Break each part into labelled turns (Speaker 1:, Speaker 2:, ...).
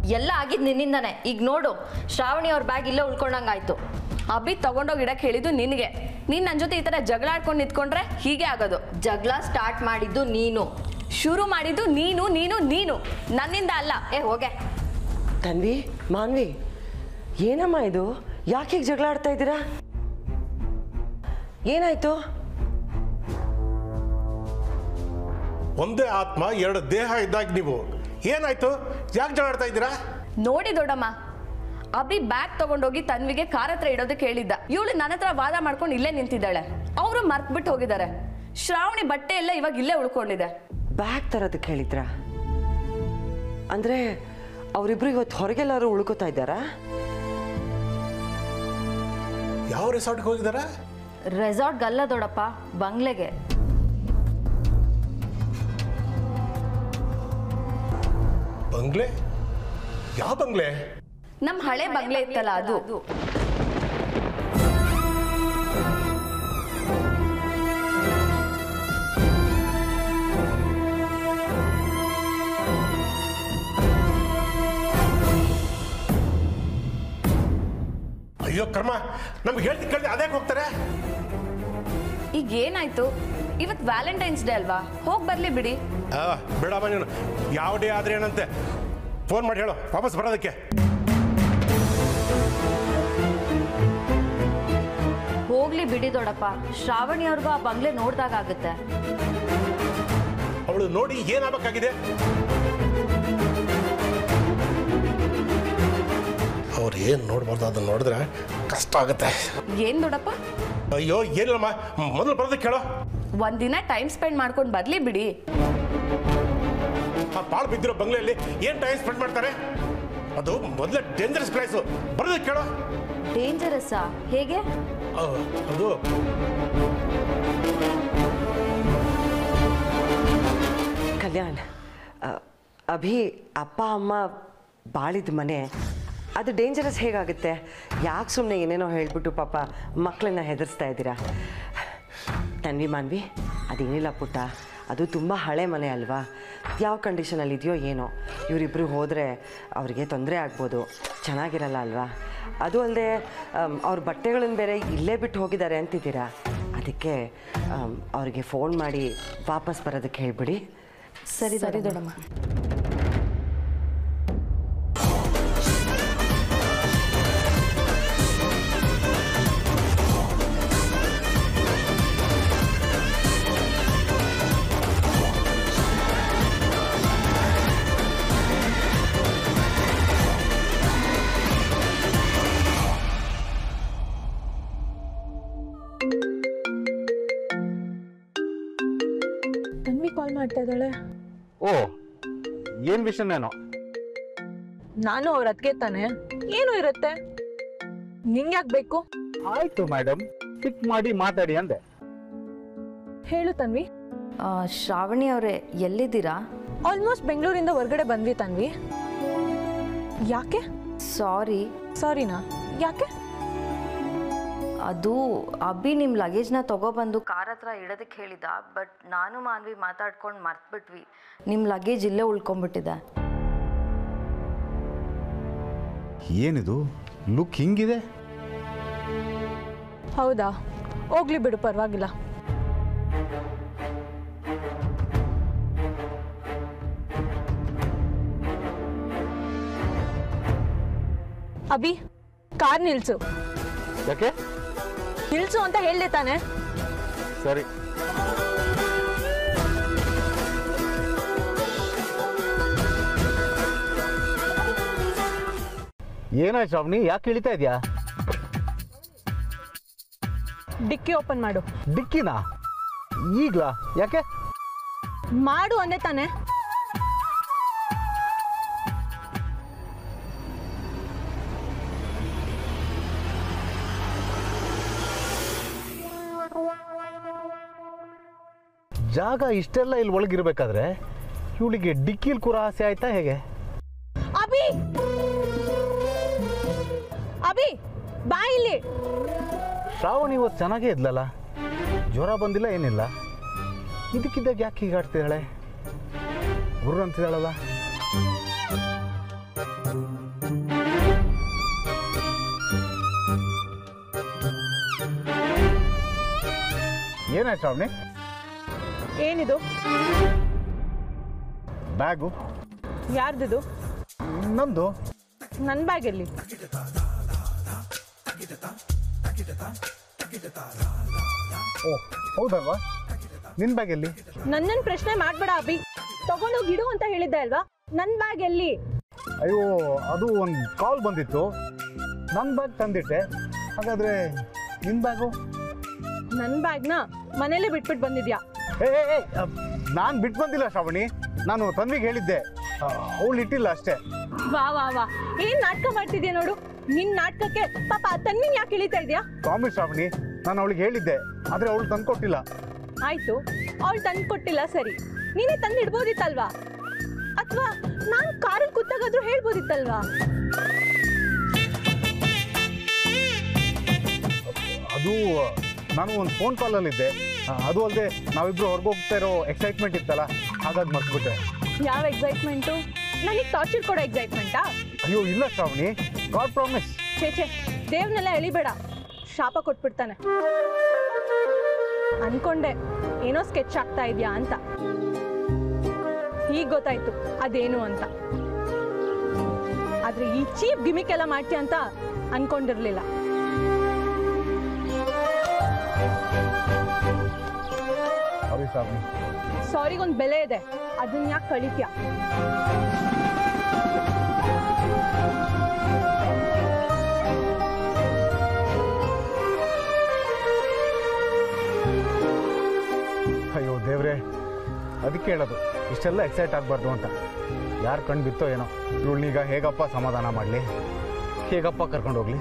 Speaker 1: ಎಲ್ಲ ಆಗಿದ್ ನಿನ್ನಿಂದಾನೆ ಈಗ ನೋಡು ಶ್ರಾವಣಿ ಅವ್ರ ಬ್ಯಾಗ್ ಇಲ್ಲೇ ಉಳ್ಕೊಂಡಂಗಾಯ್ತು
Speaker 2: ಅಭಿ ತಗೊಂಡೋಗಿ ಇಡಕ್ಕೆ ಹೇಳಿದ್ದು ನಿನಗೆ ನೀನ್ ನನ್ನ ಜೊತೆ ಈ ಥರ ಜಗಳ ಆಡ್ಕೊಂಡು ನಿಂತ್ಕೊಂಡ್ರೆ ಹೀಗೆ ಆಗೋದು
Speaker 1: ಜಗಳ ಸ್ಟಾರ್ಟ್ ಮಾಡಿದ್ದು ನೀನು
Speaker 2: ಶುರು ಮಾಡಿದ್ದು ನೀನು ನೀನು ನೀನು ನನ್ನಿಂದ ಅಲ್ಲ
Speaker 1: ಏ ಹೋಗೆ
Speaker 3: ತನ್ವಿ ಮಾನ್ವಿ ಏನಮ್ಮ ಇದು ಯಾಕೆ ಹೀಗೆ ಜಗಳ ಆಡ್ತಾ ಇದ್ದೀರಾ ಏನಾಯ್ತು
Speaker 4: ಒಂದೇ ಆತ್ಮ ಎರಡು ದೇಹ ಇದ್ದಾಗ ನೀವು ಏನಾಯ್ತು ಯಾಕೆ ಜಗಾಡ್ತಾ ಇದ್ದೀರಾ
Speaker 2: ನೋಡಿ ದೊಡ್ಡಮ್ಮ ಅಭಿ ಬ್ಯಾಗ್ ತಗೊಂಡೋಗಿ ತನ್ವಿಗೆ ಕಾರ್ ಹತ್ರ ಇಡೋದಕ್ಕೆ ಹೇಳಿದ್ದ ಇವಳು ನನ್ನ ಹತ್ರ ವಾದ ಮಾಡ್ಕೊಂಡು ಇಲ್ಲೇ ನಿಂತಿದ್ದಾಳೆ ಅವರು ಮರ್ತ್ಬಿಟ್ಟು ಹೋಗಿದ್ದಾರೆ ಶ್ರಾವಣಿ ಬಟ್ಟೆ ಎಲ್ಲ ಇವಾಗ ಇಲ್ಲೇ ಉಳ್ಕೊಂಡಿದೆ
Speaker 3: ಬ್ಯಾಗ್ ತರೋದಕ್ಕೆ ಹೇಳಿದ್ರಾ ಅಂದ್ರೆ ಅವರಿಬ್ರು ಇವತ್ತು ಹೊರಗೆಲ್ಲರೂ ಉಳ್ಕೋತಾ ಇದ್ದಾರಾ
Speaker 4: ಯಾವ ರೆಸಾರ್ಟ್ಗೆ ಹೋಗಿದಾರ
Speaker 1: ರೆಸಾರ್ಟ್ಗಲ್ಲ ದೊಡ್ಡಪ್ಪ ಬಂಗ್ಲೆಗೆ
Speaker 4: ಬಂಗ್ಲೆ ಯಾವ ಬಂಗ್ಲೆ
Speaker 2: ನಮ್ಮ ಹಳೆ ಬಂಗ್ಲೆ ಇತ್ತಲ್ಲ ಅದು
Speaker 4: ಅಯ್ಯೋ ಕರ್ಮ ನಮ್ಗೆ ಹೇಳ್ತಿ ಕೇಳ್ತಿ ಅದೇ ಹೋಗ್ತಾರೆ
Speaker 2: ಈಗ ಏನಾಯ್ತು ಇವತ್ತು ವ್ಯಾಲೆಂಟೈನ್ಸ್ ಡೇ ಅಲ್ವಾ ಹೋಗಿ ಬರ್ಲಿ ಬಿಡಿ
Speaker 4: ಆ, ಬೇಡಮ್ಮ ನೀನು ಯಾವ ಡೇ ಆದ್ರೆ ಏನಂತೆ ಫೋನ್ ಮಾಡಿ ಹೇಳು ವಾಪಸ್ ಬರೋದಕ್ಕೆ
Speaker 1: ಹೋಗ್ಲಿ ಬಿಡಿ ದೊಡ್ಡಪ್ಪ ಶ್ರಾವಣಿ ಅವ್ರಿಗೂ ಆ ಬಂಗ್ಲೆ ನೋಡ್ದಾಗ ಆಗುತ್ತೆ
Speaker 4: ಅವಳು ನೋಡಿ ಏನಾಗಬೇಕಾಗಿದೆ ಅವ್ರು ಏನು ನೋಡ್ಬಾರ್ದು ಅದನ್ನ ನೋಡಿದ್ರೆ ಕಷ್ಟ ಆಗುತ್ತೆ
Speaker 2: ಏನ್ ದೊಡ್ಡಪ್ಪ
Speaker 4: ಅಯ್ಯೋ ಏನಿಲ್ಲಮ್ಮ ಮೊದಲು ಬರೋದಕ್ಕೆ ಹೇಳೋ
Speaker 2: ಒಂದಿನ ಟೈಮ್ ಸ್ಪೆಂಡ್ ಮಾಡ್ಕೊಂಡು ಬರ್ಲಿ ಬಿಡಿ
Speaker 4: ಆ ಪಾಳು ಬಿದ್ದಿರೋ ಬಂಗ್ಲೆಯಲ್ಲಿ ಏನು ಟೈಮ್ ಸ್ಪೆಂಡ್ ಮಾಡ್ತಾರೆ ಅದು ಮೊದಲೇ ಡೇಂಜರಸ್ ಪ್ಲೇಸು ಬರೋದಕ್ಕೆ ಕೇಳೋ
Speaker 1: ಡೇಂಜರಸ್ಸಾ ಹೇಗೆ
Speaker 4: ಆ, ಅದು
Speaker 3: ಕಲ್ಯಾಣ್ ಅ, ಅಭಿ ಅಪ್ಪ ಅಮ್ಮ ಬಾಳಿದ ಮನೆ ಅದು ಡೇಂಜರಸ್ ಹೇಗಾಗುತ್ತೆ ಯಾಕೆ ಸುಮ್ಮನೆ ಏನೇನೋ ಹೇಳ್ಬಿಟ್ಟು ಪಾಪ ಮಕ್ಕಳನ್ನ ಹೆದರ್ಸ್ತಾ ಇದ್ದೀರಾ ತನ್ವಿ ಮಾನ್ವಿ ಅದೇನಿಲ್ಲ ಪುಟ್ಟ ಅದು ತುಂಬ ಹಳೆ ಮನೆ ಅಲ್ವಾ ಯಾವ ಕಂಡೀಷನಲ್ಲಿ ಇದೆಯೋ ಏನೋ ಇವರಿಬ್ಬರು ಹೋದರೆ ಅವ್ರಿಗೆ ತೊಂದರೆ ಆಗ್ಬೋದು ಚೆನ್ನಾಗಿರಲ್ಲ ಅಲ್ವಾ ಅದು ಅಲ್ಲದೆ ಅವ್ರ ಬಟ್ಟೆಗಳನ್ನು ಬೇರೆ ಇಲ್ಲೇ ಬಿಟ್ಟು ಹೋಗಿದ್ದಾರೆ ಅಂತಿದ್ದೀರಾ ಅದಕ್ಕೆ ಆಮ್, ಅವ್ರಿಗೆ ಫೋನ್ ಮಾಡಿ ವಾಪಸ್ ಬರೋದಕ್ಕೆ ಹೇಳ್ಬಿಡಿ
Speaker 1: ಸರಿ
Speaker 2: ಸರಿ ದೊಡ್ಡಮ್ಮ
Speaker 5: ತನ್ವಿ ಕಾಲ್ ಮಾಡ್ತಾ ಇದ್ದಾಳೆ
Speaker 6: ಓ ಏನ್ ವಿಷಯನೇನೋ
Speaker 5: ನಾನು ಅವ್ರ ಅದಕ್ಕೆ ತಾನೆ ಏನು ಇರುತ್ತೆ ನಿಂಗೆ ಯಾಕೆ ಬೇಕು
Speaker 6: ಆಯ್ತು ಮೇಡಮ್ ಪಿಕ್ ಮಾಡಿ ಮಾತಾಡಿ ಅಂದೆ
Speaker 5: ಹೇಳು ತನ್ವಿ
Speaker 1: ಆ, ಶ್ರಾವಣಿ ಅವರೇ ಎಲ್ಲಿದ್ದೀರಾ
Speaker 5: ಆಲ್ಮೋಸ್ಟ್ ಬೆಂಗಳೂರಿಂದ ಹೊರಗಡೆ ಬಂದ್ವಿ ತನ್ವಿ ಯಾಕೆ
Speaker 1: ಸಾರಿ
Speaker 5: ಸಾರಿನಾ ಯಾಕೆ
Speaker 1: ಅದು ಅಬ್ಬಿ ನಿಮ್ಮ ಲಗೇಜ್ನ ತಗೊಬಂದು ಕಾರ್ ಹತ್ರ ಇಡೋದಕ್ಕೆ ಹೇಳಿದ ಬಟ್ ನಾನು ಮಾನ್ವಿ ಮಾತಾಡ್ಕೊಂಡು ಮರ್ತ್ಬಿಟ್ವಿ ನಿಮ್ಮ ಲಗೇಜ್ ಇಲ್ಲೇ ಉಳ್ಕೊಂಡ್ಬಿಟ್ಟಿದೆ
Speaker 6: ಏನಿದು ಲುಕ್ ಹಿಂಗಿದೆ
Speaker 5: ಹೌದಾ ಹೋಗ್ಲಿ ಬಿಡು ಪರವಾಗಿಲ್ಲ ಅಭಿ ಕಾರ್ ನಿಲ್ಸು
Speaker 6: ಯಾಕೆ
Speaker 5: ನಿಲ್ಸು ಅಂತ ಹೇಳ್ದೆ ತಾನೆ
Speaker 6: ಸರಿ ಏನಾಯ್ತು ಶ್ರಾವಣಿ ಯಾಕೆ ಇಳಿತಾ ಇದೆಯಾ
Speaker 5: ಡಿಕ್ಕಿ ಓಪನ್ ಮಾಡು
Speaker 6: ಡಿಕ್ಕಿನಾ ಈಗ್ಲಾ ಯಾಕೆ
Speaker 5: ಮಾಡು ಅಂದೆ ತಾನೆ
Speaker 6: ಜಾಗ ಇಷ್ಟೆಲ್ಲ ಇಲ್ಲಿ ಒಳಗಿರ್ಬೇಕಾದ್ರೆ ಇವಳಿಗೆ ಡಿಕ್ಕಿಲ್ ಕೂರ ಆಸೆ ಆಯ್ತಾ ಹೇಗೆ
Speaker 5: ಅಭಿ ಅಭಿ ಬಾ ಇಲ್ಲಿ
Speaker 6: ಶ್ರಾವಣಿ ಇವತ್ತು ಚೆನ್ನಾಗೇ ಇದ್ಲಲ್ಲ ಜ್ವರ ಬಂದಿಲ್ಲ ಏನಿಲ್ಲ ಇದಕ್ಕಿದ್ದಾಗ ಯಾಕೆ ಹೀಗಾಡ್ತಿದ್ದಾಳೆ ಗುರು ಅಂತಿದ್ದಾಳಲ್ಲ ಏನಾಯ್ತು ಶ್ರಾವಣಿ
Speaker 5: ಏನಿದು
Speaker 6: ಬ್ಯಾಗು
Speaker 5: ಯಾರ್ದಿದು
Speaker 6: ನಂದು
Speaker 5: ನನ್ನ ಬ್ಯಾಗಲ್ಲಿ
Speaker 6: ಓ ಹೌದಲ್ವಾ ನಿನ್ನ ಬ್ಯಾಗ್ ಎಲ್ಲಿ
Speaker 5: ನನ್ನನ್ನು ಪ್ರಶ್ನೆ ಮಾಡ್ಬೇಡ ಅಭಿ ತಗೊಂಡೋಗಿ ಇಡು ಅಂತ ಹೇಳಿದ್ದೆ ಅಲ್ವಾ ನನ್ನ ಬ್ಯಾಗ್ ಎಲ್ಲಿ
Speaker 6: ಅಯ್ಯೋ ಅದು ಒಂದು ಕಾಲ್ ಬಂದಿತ್ತು ನನ್ನ ಬ್ಯಾಗ್ ತಂದಿಟ್ಟೆ ಹಾಗಾದರೆ ನಿನ್ನ ಬ್ಯಾಗು
Speaker 5: ನನ್ನ ಬ್ಯಾಗ್ನ ಮನೇಲೆ ಬಿಟ್ಬಿಟ್ಟು ಬಂದಿದ್ಯಾ
Speaker 6: ಏ ನಾನು ಬಿಟ್ಟು ಬಂದಿಲ್ಲ ಶ್ರಾವಣಿ ನಾನು ತನ್ವಿಗೆ ಹೇಳಿದ್ದೆ ಅವಳು ಇಟ್ಟಿಲ್ಲ ಅಷ್ಟೇ
Speaker 5: ವಾ ವಾ ವಾ ಏನ್ ನಾಟಕ ಮಾಡ್ತಿದ್ಯಾ ನೋಡು ನಿನ್ ನಾಟಕಕ್ಕೆ ಪಾಪ ತನ್ವಿನ್ ಯಾಕೆ ಇಳಿತಾ ಇದ್ಯಾ
Speaker 6: ಕಾಮಿ ಶ್ರಾವಣಿ ನಾನು ಅವಳಿಗೆ ಹೇಳಿದ್ದೆ ಆದರೆ ಅವಳು ತಂದ್ಕೊಟ್ಟಿಲ್ಲ
Speaker 5: ಆಯ್ತು ಅವಳು ತಂದು ಕೊಟ್ಟಿಲ್ಲ ಸರಿ ನೀನೇ ತಂದು ಇಡ್ಬೋದಿತ್ತಲ್ವಾ ಅಥವಾ ನಾನ್ ಕಾರಲ್ಲಿ ಕೂತಾಗಾದ್ರೂ ಹೇಳ್ಬೋದಿತ್ತಲ್ವಾ
Speaker 6: ಅದು ನಾನು ಒಂದು ಫೋನ್ ಕಾಲಲ್ಲಿದ್ದೆ ಆ, ಅದು ಅಲ್ಲದೆ ನಾವಿಬ್ರು ಹೊರಗೆ ಹೋಗ್ತಾ ಇರೋ ಎಕ್ಸೈಟ್ಮೆಂಟ್ ಇತ್ತಲ್ಲ ಹಾಗಾಗಿ ಮರ್ತ್ಬಿಟ್ಟೆ
Speaker 5: ಯಾವ ಎಕ್ಸೈಟ್ಮೆಂಟು ನನಗೆ ಟಾರ್ಚರ್ ಕೊಡೋ ಎಕ್ಸೈಟ್ಮೆಂಟಾ
Speaker 6: ಅಯ್ಯೋ ಇಲ್ಲ ಶ್ರಾವಣಿ ಗಾಡ್ ಪ್ರಾಮಿಸ್
Speaker 5: ಛೇ ಛೇ ದೇವ್ನೆಲ್ಲ ಎಳಿಬೇಡ ಶಾಪ ಕೊಟ್ಬಿಡ್ತಾನೆ ಅನ್ಕೊಂಡೆ ಏನೋ ಸ್ಕೆಚ್ ಆಗ್ತಾ ಇದೆಯಾ ಅಂತ ಈಗ ಗೊತ್ತಾಯ್ತು ಅದೇನು ಅಂತ ಆದ್ರೆ ಈ ಚೀಪ್ ಗಿಮಿಕ್ ಎಲ್ಲ ಮಾಡ್ತೀಯ ಅಂತ ಅನ್ಕೊಂಡಿರ್ಲಿಲ್ಲ
Speaker 6: ಸಾರಿ ಶ್ರಾವಣಿ
Speaker 5: ಸಾರಿಗೊಂದು ಬೆಲೆ ಇದೆ ಅದನ್ನ ಯಾಕೆ ಕಳಿತೀಯ
Speaker 6: ಅಯ್ಯೋ ದೇವ್ರೆ ಅದಕ್ಕೆ ಹೇಳೋದು ಇಷ್ಟೆಲ್ಲ ಎಕ್ಸೈಟ್ ಆಗಬಾರ್ದು ಅಂತ ಯಾರು ಕಣ್ಣು ಬಿತ್ತೋ ಏನೋ ಇವಳನ್ನೀಗ ಹೇಗಪ್ಪ ಸಮಾಧಾನ ಮಾಡಲಿ ಹೇಗಪ್ಪ ಕರ್ಕೊಂಡು ಹೋಗ್ಲಿ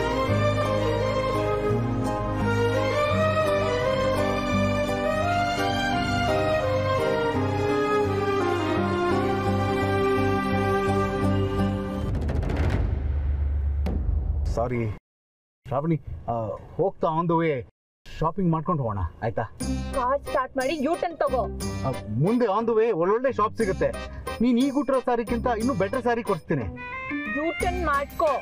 Speaker 6: ಸಾರಿ ಶ್ರಾವಣಿ ಆ, ಹೋಗ್ತಾ ಆನ್ ದ ವೇ ಶಾಪಿಂಗ್ ಮಾಡ್ಕೊಂಡು ಹೋಗೋಣ ಆಯ್ತಾ
Speaker 5: ಕಾರ್ ಸ್ಟಾರ್ಟ್ ಮಾಡಿ ಯೂ ಟರ್ನ್ ತಗೋ
Speaker 6: ಆ, ಮುಂದೆ ಆನ್ ದ ವೇ ಒಳ್ಳೊಳ್ಳೆ ಶಾಪ್ ಸಿಗುತ್ತೆ ನೀನು ಈಗ ಉಟ್ಟಿರೋ ಸ್ಯಾರಿಕ್ಕಿಂತ ಇನ್ನೂ ಬೆಟರ್ ಸ್ಯಾರಿ ಕೊಡಿಸ್ತೀನಿ
Speaker 5: ಯೂ ಟರ್ನ್ ಮಾಡ್ಕೋ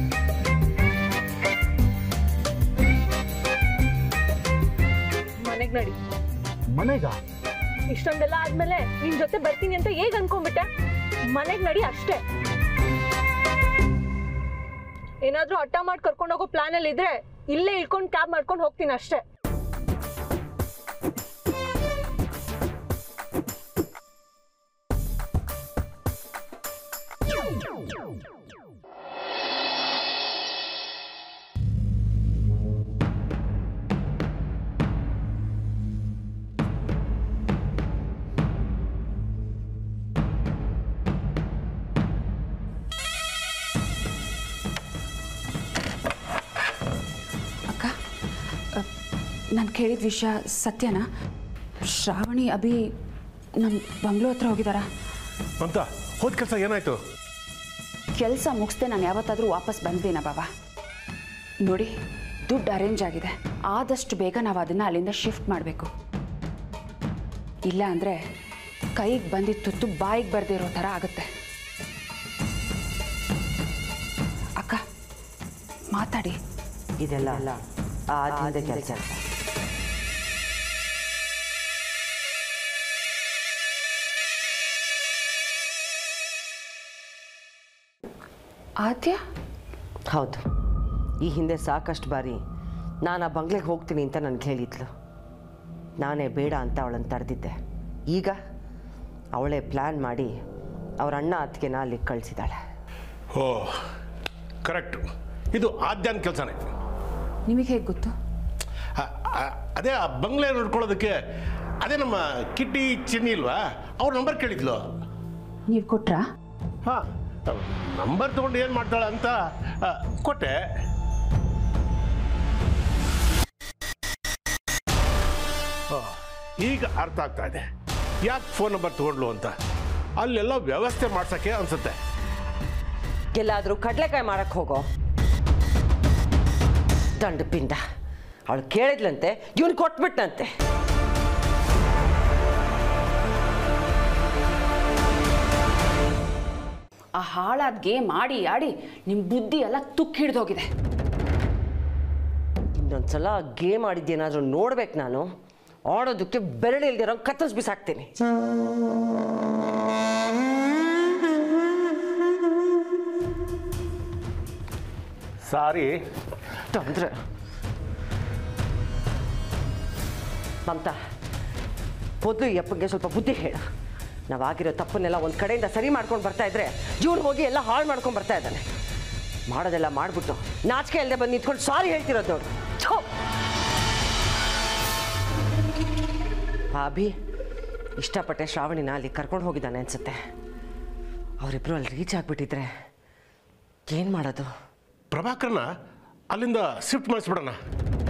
Speaker 5: ಮನೆಗ್ ನಡಿ
Speaker 6: ಮನೆಗ
Speaker 5: ಇಷ್ಟೊಂದೆಲ್ಲ ಆದ್ಮೇಲೆ ನಿನ್ ಜೊತೆ ಬರ್ತೀನಿ ಅಂತ ಹೇಗ್ ಅನ್ಕೊಂಡ್ಬಿಟ್ಟೆ ಮನೆಗ್ ನಡಿ ಅಷ್ಟೇ ಏನಾದ್ರೂ ಹಠ ಮಾಡಿ ಕರ್ಕೊಂಡು ಹೋಗೋ ಪ್ಲಾನ್ ಅಲ್ಲಿ ಇದ್ರೆ ಇಲ್ಲೇ ಇಳ್ಕೊಂಡು ಕ್ಯಾಬ್ ಮಾಡ್ಕೊಂಡು ಹೋಗ್ತೀನಿ ಅಷ್ಟೇ
Speaker 7: ಅಕ್ಕ ನಾನು ಕೇಳಿದ ವಿಷಯ ಸತ್ಯನಾ ಶ್ರಾವಣಿ ಅಭಿ ನಮ್ಮ ಬಂಗ್ಲೋ ಹತ್ರ ಹೋಗಿದಾರಾ
Speaker 4: ಅಂತ ಹೋದ ಕೆಲಸ ಏನಾಯ್ತು
Speaker 7: ಕೆಲಸ ಮುಗಿಸ್ದೆ ನಾನು ಯಾವತ್ತಾದರೂ ವಾಪಸ್ ಬಂದೇನ ಬಾಬಾ ನೋಡಿ ದುಡ್ಡು ಅರೇಂಜ್ ಆಗಿದೆ ಆದಷ್ಟು ಬೇಗ ನಾವು ಅದನ್ನು ಅಲ್ಲಿಂದ ಶಿಫ್ಟ್ ಮಾಡಬೇಕು ಇಲ್ಲ ಅಂದರೆ ಕೈಗೆ ಬಂದಿದ್ದ ತುತ್ತು ಬಾಯಿಗೆ ಬರದೇ ಇರೋ ಥರ ಆಗುತ್ತೆ ಅಕ್ಕ ಮಾತಾಡಿ
Speaker 3: ಇದೆಲ್ಲ ಅಲ್ಲ ಆದಿಂದ ಕೆಲಸ
Speaker 7: ಆದ್ಯ
Speaker 3: ಹೌದು ಈ ಹಿಂದೆ ಸಾಕಷ್ಟು ಬಾರಿ ನಾನು ಆ ಬಂಗ್ಲೆಗೆ ಹೋಗ್ತೀನಿ ಅಂತ ನನಗೆ ಹೇಳಿದ್ಲು ನಾನೇ ಬೇಡ ಅಂತ ಅವಳನ್ನು ತಡೆದಿದ್ದೆ ಈಗ ಅವಳೇ ಪ್ಲ್ಯಾನ್ ಮಾಡಿ ಅವ್ರ ಅಣ್ಣ ಅತ್ತಿಗೆನ ಅಲ್ಲಿಗೆ ಕಳಿಸಿದಾಳೆ
Speaker 4: ಓ ಕರೆಕ್ಟು ಇದು ಆದ್ಯಾನ್ ಕೆಲಸನೇ
Speaker 7: ನಿಮಗೆ ಹೇಗೆ ಗೊತ್ತು
Speaker 4: ಅದೇ ಆ ಬಂಗ್ಲೆ ನೋಡ್ಕೊಳ್ಳೋದಕ್ಕೆ ಅದೇ ನಮ್ಮ ಕಿಟ್ಟಿ ಚಿನ್ನಿ ಇಲ್ವಾ ಅವ್ರ ನಂಬರ್ ಕೇಳಿದ್ಲು
Speaker 7: ನೀವು ಕೊಟ್ರಾ
Speaker 4: ಹಾಂ ನಂಬರ್ ತೊಗೊಂಡು ಏನು ಮಾಡ್ತಾಳೆ ಅಂತ ಆ, ಕೊಟ್ಟೆ ಆ, ಈಗ ಅರ್ಥ ಆಗ್ತಾ ಇದೆ ಯಾಕೆ ಫೋನ್ ನಂಬರ್ ತಗೊಂಡ್ಲು ಅಂತ ಅಲ್ಲೆಲ್ಲ ವ್ಯವಸ್ಥೆ ಮಾಡ್ಸಕ್ಕೆ ಅನ್ಸುತ್ತೆ
Speaker 3: ಎಲ್ಲಾದರೂ ಕಡಲೆಕಾಯಿ ಮಾಡಕ್ಕೆ ಹೋಗೋ ದಂಡ ಪಿಂಡ ಅವಳು ಕೇಳಿದ್ಲಂತೆ ಇವನು ಕೊಟ್ಬಿಟ್ನಂತೆ
Speaker 7: ಆ ಹಾಳಾದ ಗೇಮ್ ಆಡಿ ಆಡಿ ನಿಮ್ಮ ಬುದ್ಧಿ ಎಲ್ಲ ತುಕ್ಕು ಹಿಡ್ದೋಗಿದೆ
Speaker 3: ಇನ್ನೊಂದ್ಸಲ ಗೇಮ್ ಆಡಿದ್ದೇನಾದ್ರೂ ನೋಡ್ಬೇಕು ನಾನು ಆಡೋದಕ್ಕೆ ಬೆರಳು ಇಲ್ದಿರೋ ಕತ್ತರಿಸಿ ಬಿಸಾಕ್ತೀನಿ
Speaker 4: ಸಾರಿ
Speaker 3: ತೊಂದ್ರೆ ಮಮತಾ ಮೊದಲು ಈ ಅಪ್ಪಗೆ ಸ್ವಲ್ಪ ಬುದ್ಧಿ ಹೇಳು ನಾವಾಗಿರೋ ತಪ್ಪನ್ನೆಲ್ಲ ಒಂದು ಕಡೆಯಿಂದ ಸರಿ ಮಾಡ್ಕೊಂಡು ಬರ್ತಾ ಇದ್ರೆ ಜೂನ್ ಹೋಗಿ ಎಲ್ಲ ಹಾಳು ಮಾಡ್ಕೊಂಡು ಬರ್ತಾ ಇದ್ದಾನೆ ಮಾಡೋದೆಲ್ಲ ಮಾಡ್ಬಿಟ್ಟು ನಾಚಿಕೆ ಇಲ್ಲದೆ ಬಂದು ನಿಂತ್ಕೊಂಡು ಸಾರಿ ಹೇಳ್ತಿರೋದು ನೋಡು ಥು. ಆ ಅಭಿ ಇಷ್ಟಪಟ್ಟೆ ಶ್ರಾವಣಿನ ಅಲ್ಲಿ ಕರ್ಕೊಂಡು ಹೋಗಿದ್ದಾನೆ ಅನ್ಸುತ್ತೆ ಅವರಿಬ್ರು ಅಲ್ಲಿ ರೀಚ್ ಆಗಿಬಿಟ್ಟಿದ್ರೆ ಏನು ಮಾಡೋದು
Speaker 4: ಪ್ರಭಾಕರ್ನ ಅಲ್ಲಿಂದ ಶಿಫ್ಟ್ ಮಾಡಿಸ್ಬಿಡೋಣ